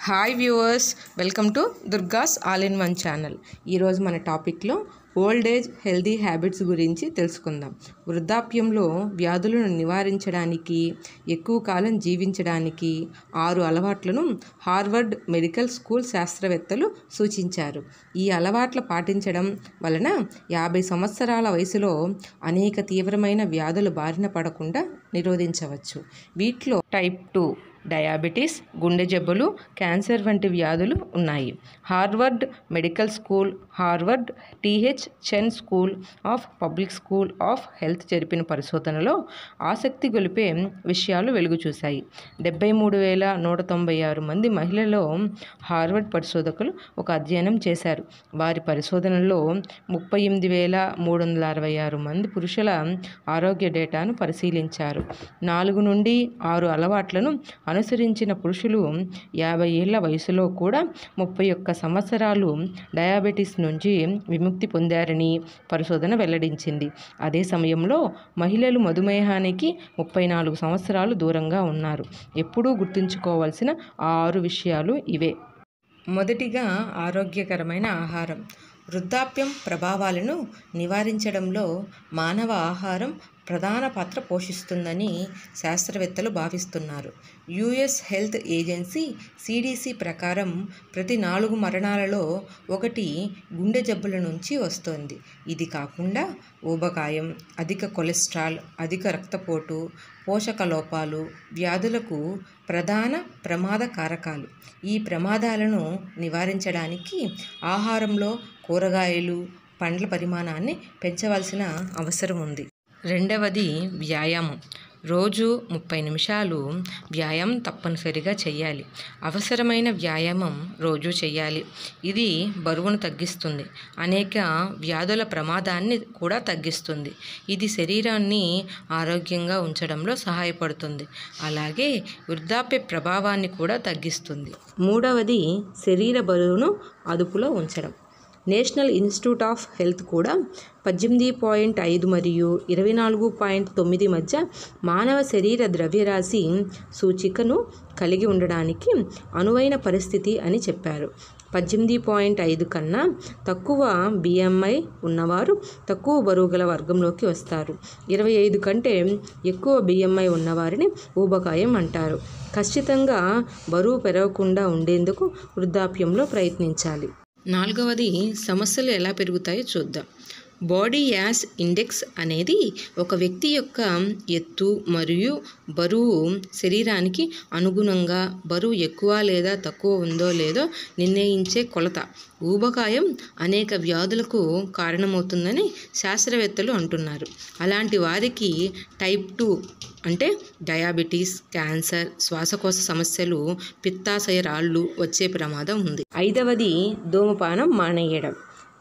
hi viewers welcome to Durga's all in one channel ఈరోజు మన టాపిక్లో ఓల్డ్ ఏజ్ హెల్దీ హ్యాబిట్స్ గురించి తెలుసుకుందాం వృద్ధాప్యంలో వ్యాధులను నివారించడానికి ఎక్కువ కాలం జీవించడానికి ఆరు అలవాట్లను హార్వర్డ్ మెడికల్ స్కూల్ శాస్త్రవేత్తలు సూచించారు ఈ అలవాట్ల పాటించడం వలన యాభై సంవత్సరాల వయసులో అనేక తీవ్రమైన వ్యాధుల బారిన పడకుండా నిరోధించవచ్చు వీటిలో టైప్ టూ డయాబెటీస్ గుండె జబ్బులు క్యాన్సర్ వంటి వ్యాధులు ఉన్నాయి Harvard medical school Harvard T H Chan school of public school of health జరిపిన పరిశోధనలో ఆసక్తి గొలిపే విషయాలు వెలుగు చూశాయి డెబ్బై మూడు వేల నూట తొంభై ఆరు మంది మహిళల్లో హార్వర్డ్ పరిశోధకులు ఒక అధ్యయనం చేశారు వారి పరిశోధనలో ముప్పై ఎనిమిది వేల మూడు వందల అరవై ఆరు మంది పురుషుల ఆరోగ్య డేటాను పరిశీలించారు నాలుగు నుండి ఆరు అలవాట్లను అనుసరించిన పురుషులు యాభై ఏళ్ల వయసులో కూడా ముప్పై ఒక్క సంవత్సరాలు డయాబెటీస్ నుంచి విముక్తి పొందారని పరిశోధన వెల్లడించింది అదే సమయంలో మహిళలు మధుమేహానికి ముప్పై నాలుగు సంవత్సరాలు దూరంగా ఉన్నారు ఎప్పుడూ గుర్తుంచుకోవాల్సిన ఆరు విషయాలు ఇవే మొదటిగా ఆరోగ్యకరమైన ఆహారం వృద్ధాప్యం ప్రభావాలను నివారించడంలో మానవ ఆహారం ప్రధాన పాత్ర పోషిస్తుందని శాస్త్రవేత్తలు భావిస్తున్నారు యుఎస్ హెల్త్ ఏజెన్సీ సిడిసి ప్రకారం ప్రతి నాలుగు మరణాలలో ఒకటి గుండె జబ్బుల నుంచి వస్తోంది ఇది కాకుండా ఊబకాయం అధిక కొలెస్ట్రాల్ అధిక రక్తపోటు పోషక లోపాలు వ్యాధులకు ప్రధాన ప్రమాద కారకాలు ఈ ప్రమాదాలను నివారించడానికి ఆహారంలో కూరగాయలు పండ్ల పరిమాణాన్ని పెంచవలసిన అవసరం ఉంది రెండవది వ్యాయామం రోజు ముప్పై నిమిషాలు వ్యాయామం తప్పనిసరిగా చేయాలి అవసరమైన వ్యాయామం రోజు చేయాలి ఇది బరువును తగ్గిస్తుంది అనేక వ్యాధుల ప్రమాదాన్ని కూడా తగ్గిస్తుంది ఇది శరీరాన్ని ఆరోగ్యంగా ఉంచడంలో సహాయపడుతుంది అలాగే వృద్ధాప్య ప్రభావాన్ని కూడా తగ్గిస్తుంది మూడవది శరీర బరువును అదుపులో ఉంచడం నేషనల్ ఇన్స్టిట్యూట్ ఆఫ్ హెల్త్ కూడా పద్దెనిమిది పాయింట్ ఐదు మరియు ఇరవై నాలుగు పాయింట్ తొమ్మిది మధ్య మానవ శరీర ద్రవ్యరాశి సూచికను కలిగి ఉండడానికి అనువైన పరిస్థితి అని చెప్పారు పద్దెనిమిది పాయింట్ ఐదు కన్నా తక్కువ బిఎంఐ ఉన్నవారు తక్కువ బరువు గల వర్గంలోకి వస్తారు ఇరవై ఐదు కంటే ఎక్కువ బిఎంఐ ఉన్నవారిని ఊబకాయం అంటారు ఖచ్చితంగా బరువు పెరగకుండా ఉండేందుకు వృద్ధాప్యంలో ప్రయత్నించాలి నాలుగవది సమస్యలు ఎలా పెరుగుతాయో చూద్దాం బాడీ యాస్ ఇండెక్స్ అనేది ఒక వ్యక్తి యొక్క ఎత్తు మరియు బరువు శరీరానికి అనుగుణంగా బరువు ఎక్కువ లేదా తక్కువ ఉందో లేదో నిర్ణయించే కొలత ఊబకాయం అనేక వ్యాధులకు కారణమవుతుందని శాస్త్రవేత్తలు అంటున్నారు అలాంటి వారికి టైప్ టూ అంటే డయాబెటీస్ క్యాన్సర్ శ్వాసకోశ సమస్యలు పిత్తాశయ రాళ్ళు వచ్చే ప్రమాదం ఉంది ఐదవది ధూమపానం మానేయడం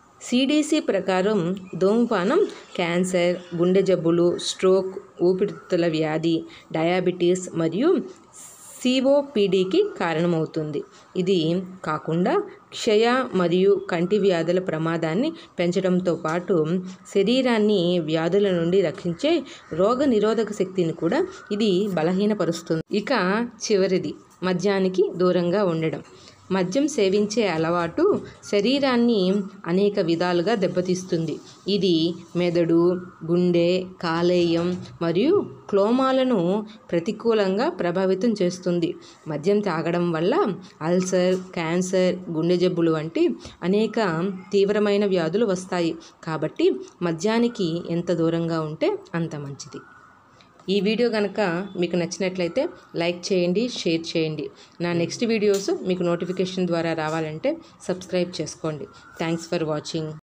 సిడిసి ప్రకారం ధూమపానం క్యాన్సర్ గుండె జబ్బులు స్ట్రోక్ ఊపిరితిత్తుల వ్యాధి డయాబెటీస్ మరియు సిఓపిడికి కారణమవుతుంది ఇది కాకుండా క్షయ మరియు కంటి వ్యాధుల ప్రమాదాన్ని పెంచడంతో పాటు శరీరాన్ని వ్యాధుల నుండి రక్షించే రోగ నిరోధక శక్తిని కూడా ఇది బలహీనపరుస్తుంది ఇక చివరిది మద్యానికి దూరంగా ఉండడం మద్యం సేవించే అలవాటు శరీరాన్ని అనేక విధాలుగా దెబ్బతీస్తుంది ఇది మెదడు గుండె కాలేయం మరియు క్లోమాలను ప్రతికూలంగా ప్రభావితం చేస్తుంది మద్యం తాగడం వల్ల అల్సర్ క్యాన్సర్ గుండె జబ్బులు వంటి అనేక తీవ్రమైన వ్యాధులు వస్తాయి కాబట్టి మద్యానికి ఎంత దూరంగా ఉంటే అంత మంచిది ఈ వీడియో కనుక మీకు నచ్చినట్లయితే లైక్ చేయండి షేర్ చేయండి నా నెక్స్ట్ వీడియోస్ మీకు నోటిఫికేషన్ ద్వారా రావాలంటే సబ్స్క్రైబ్ చేసుకోండి థ్యాంక్స్ ఫర్ వాచింగ్